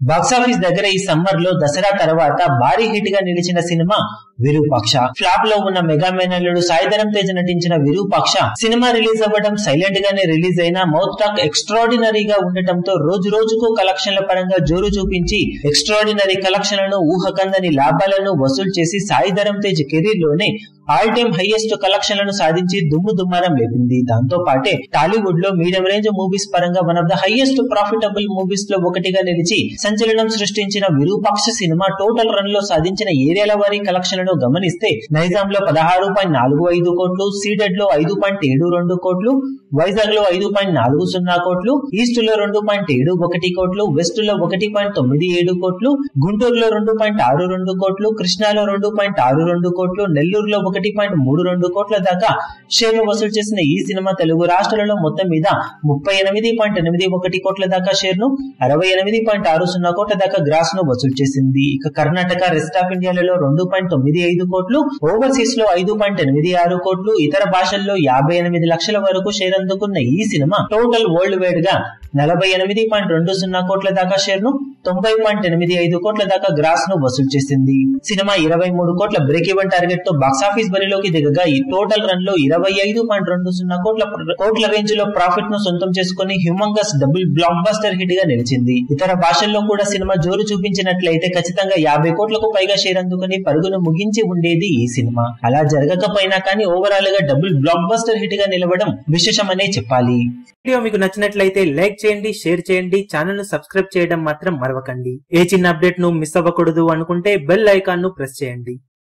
box office దగ్గర ఈ summer లో దసరా తర్వాత భారీ హిట్ గా నిలిచిన సినిమా విరూపాక్ష ఫ్లాప్ లో ఉన్న మెగా మేనల్లుడు సాయిధరం తేజ్ నటించిన విరూపాక్ష సినిమా రిలీజ్ అవ్వడం సైలెంట్ గానే రిలీజ్ అయిన మౌత్ టాక్ ఎక్స్ట్రాడినరీగా ఉండటంతో రోజు రోజుకు కలెక్షన్ల పరంగా జోరు చూపించి ఎక్స్ట్రాడినరీ కలెక్షన్లను ఊహకందని లాభాలను వసూలు చేసి సాయిధరం తేజ్ కెరీర్ లోనే ఆల్ టైమ్ హైయెస్ట్ కలెక్షన్లను సాధించి దుమ్ము దుమ్మారం లేపింది దాంతో పాటే టాలీవుడ్ లో మీడియం రేంజ్ మూవీస్ పరంగా one of the highest profitable movies లో ఒకటిగా నిలిచి సంచలనం సృష్టించిన విరూపాక్ష సినిమా టోటల్ రన్ లో సాధించిన ఏరియాల వారీ కలెక్షన్లను గమనిస్తే నైజాం లో పదహారు పాయింట్ నాలుగు ఐదు కోట్లు సీడెడ్ లో ఐదు పాయింట్ ఏడు రెండు కోట్లు వైజాగ్ లో ఐదు పాయింట్ నాలుగు సున్నా కోట్లు ఈస్ట్ లో రెండు పాయింట్ ఏడు ఒకటి కోట్లు వెస్ట్ లో ఒకటి పాయింట్ తొమ్మిది ఏడు కోట్లు గుంటూరులో రెండు పాయింట్ ఆరు రెండు కోట్లు కృష్ణాలో రెండు పాయింట్ ఆరు రెండు కోట్లు నెల్లూరులో ఒకటి పాయింట్ మూడు రెండు కోట్ల దాకా షేర్లు వసూలు చేసిన ఈ సినిమా తెలుగు రాష్ట్రాలలో మొత్తం మీద ముప్పై ఎనిమిది పాయింట్ ఎనిమిది ఒకటి కోట్ల దాకా షేర్ను అరవై ఎనిమిది పాయింట్ ఆరు సున్నా కోట్ల దాకా గ్రాస్ ను వసూలు చేసింది ఇక కర్ణాటక రెస్ట్ ఆఫ్ ఇండియాలలో రెండు పాయింట్ తొమ్మిది ఐదు కోట్లు ఓవర్సీస్ లో ఐదు పాయింట్ ఎనిమిది ఆరు కోట్లు ఇతర భాషల్లో యాభై ఎనిమిది లక్షల వరకు షేర్ అందుకున్న ఈ సినిమా టోటల్ వరల్డ్ వైడ్ గా నలభై ఎనిమిది పాయింట్ రెండు సున్నా కోట్ల దాకా షేర్ ను తొంభై పాయింట్ ఎనిమిది ఐదు కోట్ల దాకా గ్రాస్ ను వసూలు చేసింది సినిమా ఇరవై మూడు కోట్ల బ్రేక్ ఈవెన్ టార్గెట్ తో బాక్సాఫీస్ బరిలోకి దిగగా ఈ టోటల్ రన్ లో ఇరవై ఐదు పాయింట్ రెండు సున్నా కోట్ల కోట్ల రేంజ్ లో ప్రాఫిట్ ను సొంతం చేసుకుని humongous double blockbuster hit గా నిలిచింది ఇతర భాషల్లో కూడా సినిమా జోరు చూపించినట్లయితే ఖచ్చితంగా యాభై కోట్లకు పైగా షేర్ అందుకుని పరుగును ముగించి ఉండేది ఈ సినిమా అలా జరగకపోయినా కానీ ఓవరాల్ గా డబుల్ బ్లాక్ బస్టర్ హిట్ గా నిలవడం విశేషమనే చెప్పాలి వీడియో మీకు నచ్చినట్లయితే లైక్ చేయండి షేర్ చేయండి ఛానల్ ను సబ్స్క్రైబ్ చేయడం మాత్రం మరవకండి ఏ చిన్న అప్డేట్ ను మిస్ అవ్వకూడదు అనుకుంటే బెల్ ఐకాన్ ను ప్రెస్ చేయండి